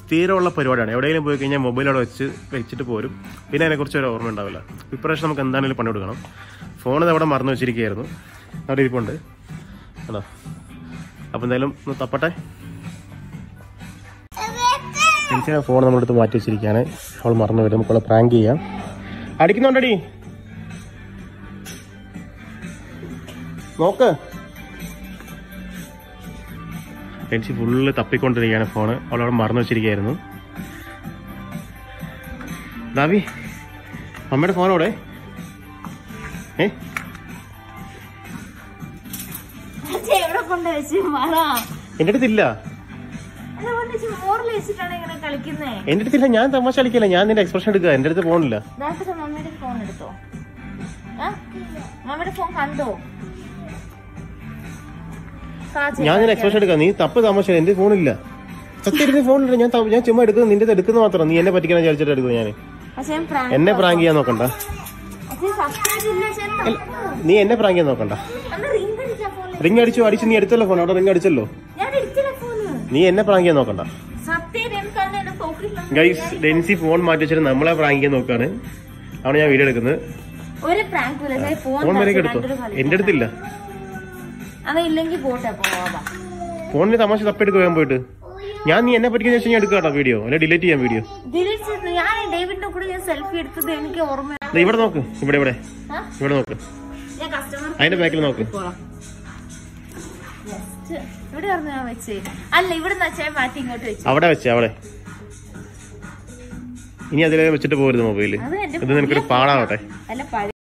സ്ഥിരമുള്ള പരിപാടിയാണ് എവിടെയെങ്കിലും പോയി കഴിഞ്ഞാൽ മൊബൈൽ അവിടെ വെച്ച് വെച്ചിട്ട് പോരും പിന്നെ അതിനെക്കുറിച്ച് ഒരു ഓർമ്മ ഉണ്ടാവില്ല ഇപ്രാവശ്യം നമുക്ക് എന്താണെങ്കിലും പണി കൊടുക്കണം ഫോൺ അവിടെ മറന്നു വെച്ചിരിക്കുകയായിരുന്നു അവിടെ ഇരിപ്പുണ്ട് കേട്ടോ അപ്പോൾ എന്തായാലും ഒന്ന് തപ്പട്ടെ എനിക്ക് ഫോൺ നമ്മളെടുത്ത് മാറ്റി വെച്ചിരിക്കുകയാണ് അവൾ മറന്നു വരും നമുക്ക് പ്രാങ്ക് ചെയ്യാം അടിക്കുന്നുണ്ടടി നോക്ക് ടെൻസി ഫുള്ള് തപ്പിക്കൊണ്ടിരിക്കുകയാണ് ഫോണ് അവളവിടെ മറന്നു വെച്ചിരിക്കുകയായിരുന്നു ദാവി അമ്മയുടെ ഫോൺ അവിടെ ഏ അച്ഛാ, എവിടെ കൊണ്ട് വെച്ച് പറ എൻ്റെ അടുത്തില്ല എന്നെ കൊണ്ട് വെച്ച് മോറിൽ വെച്ചിട്ടാണ് ഇങ്ങനെ കളിക്കുന്നേ എൻ്റെ അടുത്തില്ല ഞാൻ തമാശ കളിക്കില്ല ഞാൻ നിന്റെ എക്സ്പ്രഷൻ എടുക്കുക എൻ്റെ അടുത്ത് ഫോണില്ല നേരത്തെ മമ്മിയുടെ ഫോൺ എടുത്തോ ആ? മമ്മിയുടെ ഫോൺ കണ്ടോ കാച്ചി. ഞാൻ നിന്റെ എക്സ്പ്രഷൻ എടുക്കുക നീ തപ്പ് തമാശ എൻ്റെ ഫോണില്ല സത്യം ഫോണില്ല ഞാൻ ത- ഞാൻ ചുമ്മാ എടുക്കുന്നത് നിന്റെ എടുക്കുന്നത് മാത്രം നീ എന്നെ പറ്റിക്കാൻ വിചാരിച്ചിട്ട് എടുക്കുന്നു ഞാൻ പക്ഷേ ഞാൻ prank എന്നെ പ്രാങ്ക് ചെയ്യാൻ നോക്കണ്ട പക്ഷേ subscribe ഇല്ല ചേട്ടാ. അല്ല, നീ എന്നെ പ്രാങ്ക് ചെയ്യാൻ നോക്കണ്ട അന്ന് ring അടിച്ചാ phone ല്. റിങ് അടിച്ചു അടിച്ച് നീ എടുത്തല്ലോ ഫോൺ അവിടെ റിങ് അടിച്ചല്ലോ ഞാൻ എടുത്തില്ല phone. നീ എന്നെ പ്രാങ്ക് ചെയ്യാൻ നോക്കണ്ട സത്യം എനിക്കന്ന് എന്റെ പോക്കറ്റിൽ ഗൈസ് ഡെൻസി ഫോൺ മാറ്റി വെച്ചിട്ട് നമ്മളെ പ്രാങ്ക് ചെയ്യാൻ നോക്കാണ് അവിടെ ഞാൻ വീഡിയോ എടുക്കുന്നത് ഒരു പ്രാങ്ക് ഫോൺ ഫോൺ വരെയൊക്കെ എടുത്തു എന്റെ അടുത്തില്ല അത് ഇല്ലെങ്കിൽ പോട്ടെ പോവാ ഫോണിന് തമാശ തപ്പെടുക്കുക വേഗം പോയിട്ട് ഞാൻ നീ എന്നെ പറ്റിക്കുന്ന വെച്ചാൽ ഞാൻ എടുക്കാം കേട്ടോ വീഡിയോ അല്ലെ ഡിലീറ്റ് ചെയ്യാം വീഡിയോ ഡിലീറ്റ് ചെയ്ത് ഞാൻ ഡേവിഡിന്റെ കൂടെ ഞാൻ സെൽഫി എടുത്തത് എനിക്ക് ഓർമ്മയാണ് ദേ ഇവിടെ നോക്ക് ഇവിടെ ഇവിടെ ആ? ഇവിടെ നോക്ക് ഞാൻ കസ്റ്റമർ അതിന്റെ ബാക്കിൽ നോക്ക് ഇവിടെ ആയിരുന്നു ഞാൻ വെച്ചേ അല്ല ഇവിടെ വെച്ചാൽ മാറ്റി ഇങ്ങോട്ട് വെച്ചു അവിടെ വെച്ചേ അവിടെ ഇനി അതിലെ വെച്ചിട്ട് പോരുത് മൊബൈല് അത് എന്റെ ഇത് നിനക്കൊരു പാടാവട്ടെ അല്ല പഴയ